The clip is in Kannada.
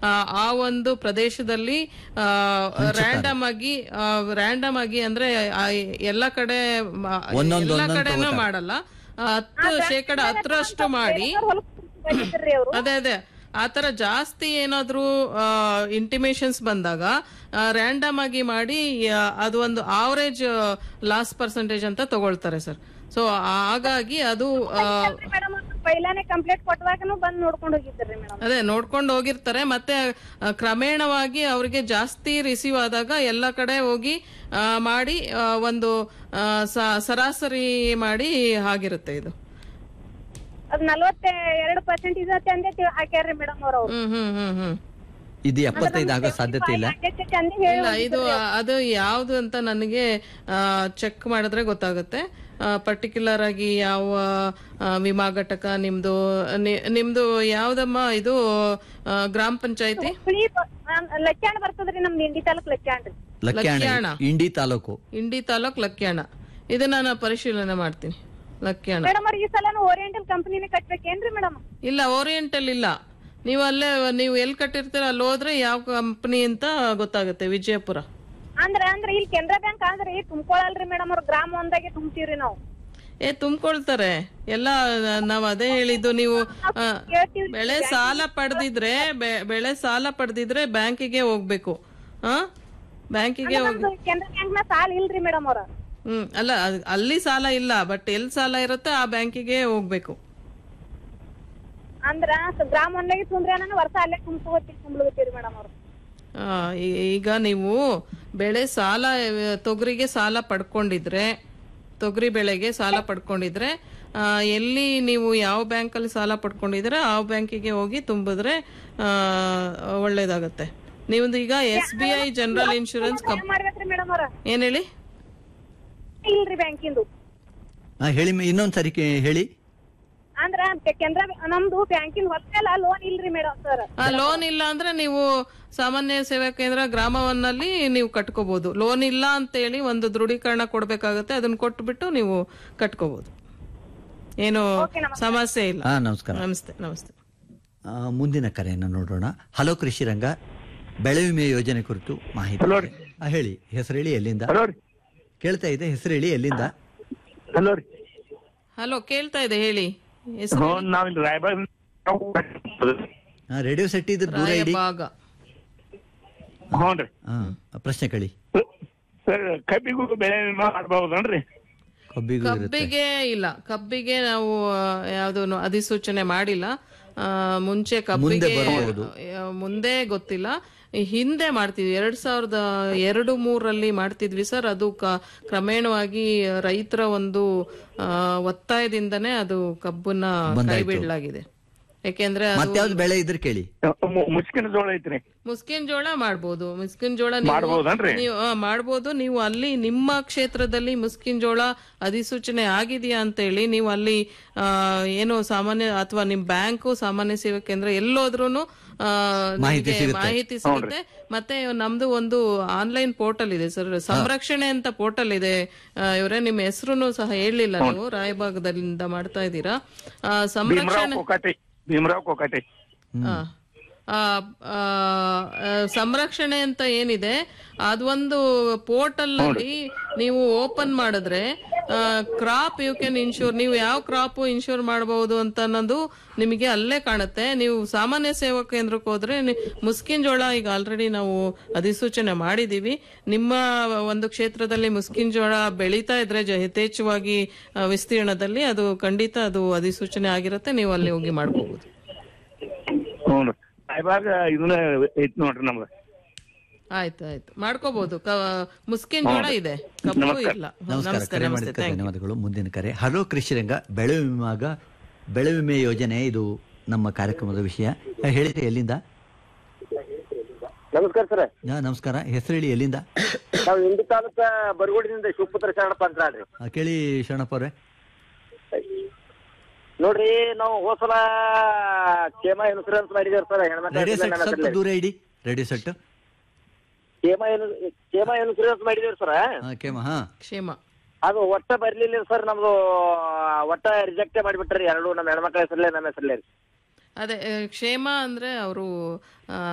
ಆ, ಆ ಒಂದು ಪ್ರದೇಶದಲ್ಲಿ ರ್ಯಾಂಡಮ್ ಆಗಿ ರ್ಯಾಂಡಮ್ ಆಗಿ ಅಂದ್ರೆ ಆ, ಎಲ್ಲ ಕಡೆ ಮ- ಒಂದೊಂದು ಎಲ್ಲ ಒಂದೊಂದು ಕಡೆನೂ ತಗೋತಾರೆ. ಮಾಡಲ್ಲ ಆ, ಹತ್ತು ಶೇಕಡ ಹತ್ತರಷ್ಟು ಮಾಡಿ ಬಂದಿದ್ರಿ ಅವ್ರು ಅದೇ ಅದೇ ಆತರ ಜಾಸ್ತಿ ಏನಾದ್ರೂ ಇಂಟಿಮೇಷನ್ಸ್ ಬಂದಾಗ ರ್ಯಾಂಡಮ್ ಆಗಿ ಮಾಡಿ ಆ, ಅದು ಒಂದು ಆವರೇಜ್ ಲಾಸ್ ಪರ್ಸೆಂಟೇಜ್ ಅಂತ ತಗೊಳ್ತಾರೆ ಸರ್ ಸೊ ಹಾಗಾಗಿ ಅದು ಆ, ಮೇಡಮ್ ಪೈಲಾನೆ ಕಂಪ್ಲೇಂಟ್ ಕೊಟ್ಟವಾಗನು ಬಂದ್ ನೋಡ್ಕೊಂಡು ಹೋಗಿದ್ರಿ ಮೇಡಮ್ ಅದೇ ನೋಡ್ಕೊಂಡು ಹೋಗಿರ್ತಾರೆ ಮತ್ತೆ ಆ, ಕ್ರಮೇಣವಾಗಿ ಅವರಿಗೆ ಜಾಸ್ತಿ ರಿಸೀವ್ ಆದಾಗ ಎಲ್ಲ ಕಡೆ ಹೋಗಿ ಆ, ಮಾಡಿ ಆ, ಒಂದು ಆ, ಸ- ಸರಾಸರಿ ಮಾಡಿ ಆಗಿರುತ್ತೆ ಇದು ಅದ್ ನಲ್ವತ್ತ ಎರಡು ಪರ್ಸೆಂಟ್ ಇದತ್ತೆ ಅಂದೇ ತಿ- ಹಾಕ್ಯಾರ್ರಿ ಮೇಡಮ್ ಅವ್ರ ಅವ್ರು ಹ್ಮ್ ಹ್ಮ್ ಹ್ಮ್ ಹ್ಮ್ ಇದು ಎಪ್ಪತ್ತೈದು ಆಗೋ ಸಾಧ್ಯತೆ ಇಲ್ಲ ಚಂದಿ ಹೇಳಿ ಇಲ್ಲ ಇದು ಅದು ಯಾವ್ದು ಅಂತ ನನಗೆ ಚೆಕ್ ಮಾಡಿದ್ರೆ ಗೊತ್ತಾಗುತ್ತೆ ಪರ್ಟಿಕ್ಯುಲರ್ ಆಗಿ ಯಾವ ಆ, ವಿಮಾ ಘಟಕ ನಿಮ್ದು ನಿ- ನಿಮ್ದು ಯಾವ್ದಮ್ಮ ಇದು ಆ, ಗ್ರಾಮ ಪಂಚಾಯತಿ ಹುಳಿ ಲಚ್ಚಾಣ ಬರ್ತದ್ರಿ ನಮ್ದು ಇಂಡಿ ತಾಲೂಕ್ ಲಚ್ಚಾಣ್ರಿ ಲಕ್ಯಾಣ ಲಕ್ಯಾಣ. ಇಂಡಿ ತಾಲೂಕು ಇಂಡಿ ತಾಲೂಕ್ ಲಕ್ಯಾಣ ಇದು ನಾನು ಪರಿಶೀಲನೆ ಮಾಡ್ತೀನಿ ಲಕ್ಯಾಣ ಮೇಡಮ್ ಅವ್ರ ಈ ಸಲ ಓರಿಯೆಂಟಲ್ ಕಂಪನಿನೇ ಕಟ್ಬೇಕೇನ್ರಿ ಮೇಡಮ್ ಇಲ್ಲ ಓರಿಯೆಂಟಲ್ ಇಲ್ಲ ನೀವು ಅಲ್ಲೇ ನೀವು ಎಲ್ಲಿ ಕಟ್ಟಿರ್ತೀರ ಅಲ್ಲಿ ಹೋದ್ರೆ ಯಾವ ಕಂಪನಿ ಅಂತ ಗೊತ್ತಾಗುತ್ತೆ ವಿಜಯಪುರ ಅಂದ್ರ ಅಂದ್ರ ಇಲ್ಲಿ ಕೆನರಾ ಬ್ಯಾಂಕ್ ಆದ್ರಿ ತುಂಬ್ಕೊಳಲ್ರಿ ಮೇಡಮ್ ಅವ್ರ ಗ್ರಾಮ ಒಂದಾಗೆ ತುಂಬ್ತೀವ್ರಿ ನಾವು ಏ ತುಂಬಿಕೊಳ್ತಾರೆ ಎಲ್ಲ ನಾವ್ ಅದೇ ಹೇಳಿದ್ದು ನೀವು ಆ, ಕೇಳ್ತೀವ್ರಿ ಬೆಳೆ ಸಾಲ ಪಡೆದಿದ್ರೆ ಬೆಳೆ ಸಾಲ ಪಡೆದಿದ್ರೆ ಬ್ಯಾಂಕಿಗೆ ಹೋಗ್ಬೇಕು ಹಾ ಬ್ಯಾಂಕಿಗೆ ಹೋಗಿ ನಮ್ದು ಕೆನರಾ ಬ್ಯಾಂಕ್ ನ ಸಾಲ ಇಲ್ರಿ ಮೇಡಮ್ ಅವ್ರ ಹ್ಮ್ ಅಲ್ಲ ಅದ್- ಅಲ್ಲಿ ಸಾಲ ಇಲ್ಲ ಬಟ್ ಎಲ್ಲಿ ಸಾಲ ಇರುತ್ತೆ ಆ ಬ್ಯಾಂಕಿಗೆ ಹೋಗ್ಬೇಕು ಅಂದ್ರ ಸ- ಗ್ರಾಮ ಒಂದಾಗೆ ತುಂಬ್ರಿ ನಾನು ವರ್ಷ ಅಲ್ಲೇ ತುಂಬ್ಕೋತೀವಿ ತುಂಬ್ಲತ್ತೀರಿ ಮೇಡಮ್ ಅವ್ರು ಆ, ಈ- ಈಗ ನೀವು ಬೆಳೆ ಸಾಲ ಆ, ತೊಗರಿಗೆ ಸಾಲ ಪಡ್ಕೊಂಡಿದ್ರೆ ತೊಗರಿ ಬೆಳೆಗೆ ಸಾಲ ಪಡ್ಕೊಂಡಿದ್ರೆ ಆ, ಎಲ್ಲಿ ನೀವು ಯಾವ ಬ್ಯಾಂಕಲ್ಲಿ ಸಾಲ ಪಡ್ಕೊಂಡಿದ್ರೆ ಆ ಬ್ಯಾಂಕಿಗೆ ಹೋಗಿ ತುಂಬಿದ್ರೆ ಆ, ಒಳ್ಳೇದಾಗತ್ತೆ ನಿಮ್ದು ಈಗ S B I general insurance ಕಂಪ್ ಏನ್ ಮಾಡ್ಬೇಕ್ರಿ ಮೇಡಮ್ ಅವ್ರ ಏನ್ ಹೇಳಿ ಇಲ್ರಿ ಬ್ಯಾಂಕಿಂದು ಹಾ, ಹೇಳಿ ಮ- ಇನ್ನೊಂದ್ ಸರಿ ಕೇ- ಹೇಳಿ ಅಂದ್ರ ಕೆನರಾ ನಮ್ದು ಬ್ಯಾಂಕಿನ ಹೊತ್ತಲ್ಲ ಲೋನ್ ಇಲ್ರಿ ಮೇಡಮ್ ಸರ್ ಆ ಲೋನ್ ಇಲ್ಲ ಅಂದ್ರೆ ನೀವು ಸಾಮಾನ್ಯ ಸೇವಾ ಕೇಂದ್ರ ಗ್ರಾಮವನ್ನಲ್ಲಿ ನೀವು ಕಟ್ಕೋಬಹುದು ಲೋನ್ ಇಲ್ಲ ಅಂತೇಳಿ ಒಂದು ದೃಢೀಕರಣ ಕೊಡ್ಬೇಕಾಗತ್ತೆ ಅದನ್ನ ಕೊಟ್ಬಿಟ್ಟು ನೀವು ಕಟ್ಕೋಬಹುದು ಏನು ಸಮಸ್ಯೆ ಇಲ್ಲ ಹಾ ನಮಸ್ಕಾರ ನಮಸ್ತೆ ನಮಸ್ತೆ ಆ, ಮುಂದಿನ ಕರೆಯನ್ನು ನೋಡೋಣ ಹಲೋ ಕೃಷಿ ರಂಗ ಬೆಳೆ ವಿಮೆ ಯೋಜನೆ ಕುರಿತು ಮಾಹಿತಿ ಹಲೋ ರೀ. ಆ, ಹೇಳಿ ಹೆಸರು ಹೇಳಿ ಎಲ್ಲಿಂದ ಹಲೋ ರೀ ಕೇಳ್ತಾ ಇದೆ ಹೆಸರು ಹೇಳಿ ಎಲ್ಲಿಂದ ಹಲೋ ರೀ ಹಲೋ ಕೇಳ್ತಾ ಇದೆ ಹೇಳಿ ಹೆಸರು ಹ್ಞೂ ನಾವಿಲ್ಲಿ ರಾಯಬಾಗ್ ಆ, ರೇಡಿಯೋ ಸೆಟ್ ಇದ್ರೆ ದೂರ ಇಡಿ ಭಾಗ ಹ್ಞೂ ರೀ ಹಾ ಪ್ರಶ್ನೆ ಕೇಳಿ ಸರ್ ಕಬ್ಬಿಗೂ ಬೆಳೆ ವಿಮಾ ಮಾಡ್ಬಹುದನ್ರಿ ಕಬ್ಬಿಗೂ ಇರುತ್ತೆ ಕಬ್ಬಿಗೆ ಇಲ್ಲ ಕಬ್ಬಿಗೆ ನಾವು ಯಾವ್ದು ಅಧಿಸೂಚನೆ ಮಾಡಿಲ್ಲ ಆ, ಮುಂಚೆ ಕಬ್ಬಿಗೆ ಬರ್ಬೋದು. ಆ, ಮುಂದೆ ಗೊತ್ತಿಲ್ಲ ಈ ಹಿಂದೆ ಮಾಡ್ತಿದ್ವಿ ಎರಡ್ ಸಾವಿರದ ಎರಡು ಮೂರಲ್ಲಿ ಮಾಡ್ತಿದ್ವಿ ಸರ್ ಅದು ಕ- ಕ್ರಮೇಣವಾಗಿ ರೈತರ ಒಂದು ಆ, ಒತ್ತಾಯದಿಂದನೇ ಅದು ಕಬ್ಬನ್ನ ಕೈ ಬಿಡಲಾಗಿದೆ ಯಾಕೆಂದ್ರೆ ಅದು ಮತ್ಯಾವ್ದು ಬೆಳೆ ಇದ್ರೆ ಕೇಳಿ ಮು- ಮುಸ್ಕಿನ ಜೋಳ ಐತ್ರಿ ಮುಸ್ಕಿನ್ ಜೋಳ ಮಾಡ್ಬೋದು ಮುಸ್ಕಿನ್ ಜೋಳ ನೀವು- ಮಾಡ್ಬೋದನ್ರಿ? ನೀವು ಆ, ಮಾಡ್ಬೋದು ನೀವು ಅಲ್ಲಿ ನಿಮ್ಮ ಕ್ಷೇತ್ರದಲ್ಲಿ ಮುಸ್ಕಿನ್ ಜೋಳ ಅಧಿಸೂಚನೆ ಆಗಿದೆಯಾ ಅಂತೇಳಿ ನೀವು ಅಲ್ಲಿ ಆ, ಏನು ಸಾಮಾನ್ಯ ಅಥವಾ ನಿಮ್ ಬ್ಯಾಂಕು ಸಾಮಾನ್ಯ ಸೇವಾ ಕೇಂದ್ರ ಎಲ್ಲೋದ್ರೂನು ಆ, ಮಾಹಿತಿ ನಿಮ್ಗೆ ಸಿಗುತ್ತೆ. ಮಾಹಿತಿ ಸಿಗುತ್ತೆ ಮತ್ತೆ ನಮ್ದು ಒಂದು ಆನ್ಲೈನ್ ಪೋರ್ಟಲ್ ಇದೆ ಸರ್ ಸಂರಕ್ಷಣೆ ಅಂತ ಪೋರ್ಟಲ್ ಇದೆ ಇವರೇ ನಿಮ್ಮ ಹೆಸರು ಸಹ ಹೇಳಲಿಲ್ಲ ನೀವು ರಾಯಭಾಗದಿಂದ ಮಾಡ್ತಾ ಇದ್ದೀರಾ ಆ, ಭೀಮರಾವ್ ಸಂರಕ್ಷಣೆ ಕೋಕಾಟಿ ಭೀಮರಾವ್ ಕೋಕಾಟಿ ಆ, ಆ, ಆ, ಆ, ಸಂರಕ್ಷಣೆ ಅಂತ ಏನಿದೆ ಅದೊಂದು ಪೋರ್ಟಲ್ ನಲ್ಲಿ ನೀವು ಓಪನ್ ಮಾಡಿದ್ರೆ ಕ್ರಾಪ್ ಯು ಕ್ಯಾನ್ ಇನ್ಶೂರ್ ನೀವು ಯಾವ ಕ್ರಾಪ್ ಇನ್ಶೂರ್ ಮಾಡಬಹುದು ಅಂತ ಅನ್ನೋದು ನಿಮಗೆ ಅಲ್ಲೇ ಕಾಣುತ್ತೆ ನೀವು ಸಾಮಾನ್ಯ ಸೇವಾ ಕೇಂದ್ರಕ್ಕೆ ಹೋದ್ರೆ ನಿ- ಮುಸ್ಕಿನ್ ಜೋಳ ಈಗ ಆಲ್ರೆಡಿ ನಾವು ಅಧಿಸೂಚನೆ ಮಾಡಿದೀವಿ ನಿಮ್ಮ ಒಂದು ಕ್ಷೇತ್ರದಲ್ಲಿ ಮುಸ್ಕಿನ್ ಜೋಳ ಬೆಳೀತಾ ಇದ್ರೆ ಜ- ಯಥೇಚ್ಛವಾಗಿ ಆ, ವಿಸ್ತೀರ್ಣದಲ್ಲಿ ಅದು ಖಂಡಿತ ಅದು ಅಧಿಸೂಚನೆ ಆಗಿರುತ್ತೆ ನೀವು ಅಲ್ಲಿ ಹೋಗಿ ಮಾಡ್ಕೋಬಹುದು ಹ್ಞೂ ರೀ ರಾಯಬಾಗ್ ಇದನ್ನ ಐತ್ ನೋಡ್ರಿ ನಮ್ದು ಆಯ್ತು ಆಯ್ತು ಮಾಡ್ಕೋಬಹುದು ಮುಸ್ಕಿನ್ ಜೋಳ ಇದೆ ಕಬ್ಬು ಇಲ್ಲ ನಮಸ್ಕಾರ ನಮಸ್ತೆ ಕರೆ ನಮಸ್ತೆ ಮಾಡಿದ್ದಕ್ಕೆ ಥ್ಯಾಂಕ್ ಯು ಧನ್ಯವಾದಗಳು ಮುಂದಿನ ಕರೆ ಹಲೋ ಕೃಷಿ ರಂಗ ಬೆಳೆ ವಿಮಾಗ ಬೆಳೆ ವಿಮೆ ಯೋಜನೆ ಇದು ನಮ್ಮ ಕಾರ್ಯಕ್ರಮದ ವಿಷಯ ಆ, ಹೇಳಿ ಎಲ್ಲಿಂದ ನಮಸ್ಕಾರ ಸರ್ ಆ, ನಮಸ್ಕಾರ ಹೆಸರು ಹೇಳಿ ಎಲ್ಲಿಂದ ನಾವು ಇಂಡಿ ತಾಲೂಕ ಬರಗೋಡಿನಿಂದ ಶಿವಪುತ್ರ ಶರಣಪ್ಪ ಅಂತ ಹೇಳ್ರಿ ಆ, ಕೇಳಿ ಶರಣಪ್ಪ ಅವ್ರೆ ನೋಡ್ರಿ ನಾವು ಹೋಸಲ ಕ್ಷೇಮ ಇನ್ಸೂರೆನ್ಸ್ ಮಾಡಿದೇವ್ರಿ ಸರ್ ರೇಡಿಯೋ ಸೆಟ್ ಸ್ವಲ್ಪ ಹೆಣ್ಮಕ್ಳು ದೂರ ಇಡಿ ರೇಡಿಯೋ ಸೆಟ್ ಕ್ಷೇಮ ಇನ್- ಕ್ಷೇಮ ಇನ್ಸೂರೆನ್ಸ್ ಮಾಡಿದೇವ್ರಿ ಸರ್ ಕೇಮ ಹಾ ಕ್ಷೇಮ ಅದು ಒಟ್ಟ ಬರ್ಲಿಲ್ಲ ಸರ್ ನಮ್ದು ಒಟ್ಟ ರಿಜೆಕ್ಟ್ ಮಾಡಿಬಿಟ್ರಿ ಎರಡು ನಮ್ಮ ಹೆಣ್ಮಕ್ಳ ಹೆಸರಲ್ಲೇ ನಮ್ಮ ಹೆಸರಲ್ಲೇ ರೀ ಅದೇ ಆ, ಕ್ಷೇಮ ಅಂದ್ರೆ ಅವರು